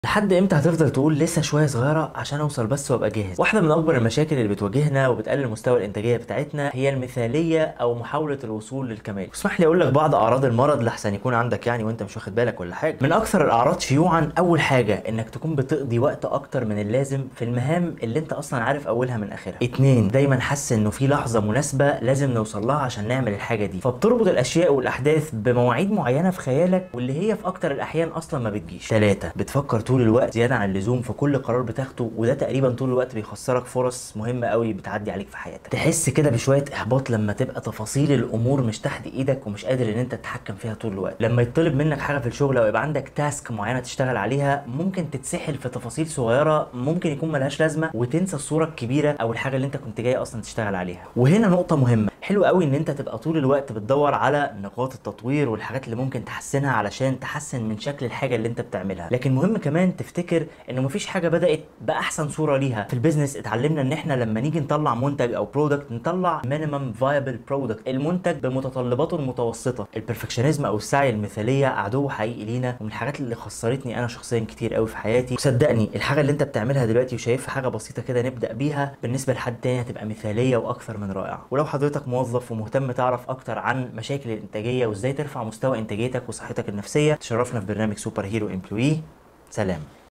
لحد امتى هتفضل تقول لسه شويه صغيره عشان اوصل بس وابقى جاهز واحده من اكبر المشاكل اللي بتواجهنا وبتقلل مستوى الانتاجيه بتاعتنا هي المثاليه او محاوله الوصول للكمال اسمح لي اقول لك بعض اعراض المرض لحسن يكون عندك يعني وانت مش واخد بالك ولا حاجه من اكثر الاعراض شيوعا اول حاجه انك تكون بتقضي وقت اكتر من اللازم في المهام اللي انت اصلا عارف اولها من اخرها اتنين دايما حاسس انه في لحظه مناسبه لازم نوصل لها عشان نعمل الحاجه دي فبتربط الاشياء والاحداث بمواعيد معينه في خيالك واللي هي في اكتر الاحيان اصلا ما بتجيش ثلاثه بتفكر طول الوقت زياده عن اللزوم في كل قرار بتاخده وده تقريبا طول الوقت بيخسرك فرص مهمه قوي بتعدي عليك في حياتك تحس كده بشويه احباط لما تبقى تفاصيل الامور مش تحت ايدك ومش قادر ان انت تتحكم فيها طول الوقت لما يطلب منك حاجه في الشغل او يبقى عندك تاسك معينه تشتغل عليها ممكن تتسحل في تفاصيل صغيره ممكن يكون ملهاش لازمه وتنسى الصوره الكبيره او الحاجه اللي انت كنت جاي اصلا تشتغل عليها وهنا نقطه مهمه حلو قوي ان انت تبقى طول الوقت بتدور على نقاط التطوير والحاجات اللي ممكن تحسنها علشان تحسن من شكل الحاجه اللي انت بتعملها لكن مهم كمان تفتكر انه مفيش حاجه بدات باحسن صوره ليها في البيزنس اتعلمنا ان احنا لما نيجي نطلع منتج او برودكت نطلع مينيمم فايبل برودكت المنتج بمتطلباته المتوسطه البرفكشنزم او السعي المثاليه عدو حقيقي لينا ومن الحاجات اللي خسرتني انا شخصيا كتير قوي في حياتي وصدقني الحاجه اللي انت بتعملها دلوقتي وشايفها حاجه بسيطه كده نبدا بيها بالنسبه لحد تاني هتبقى مثاليه واكثر من رائعه ولو حضرتك موظف ومهتم تعرف اكتر عن مشاكل الانتاجيه وازاي ترفع مستوى انتاجيتك وصحتك النفسيه تشرفنا في برنامج سوبر هيرو امبلوي سلام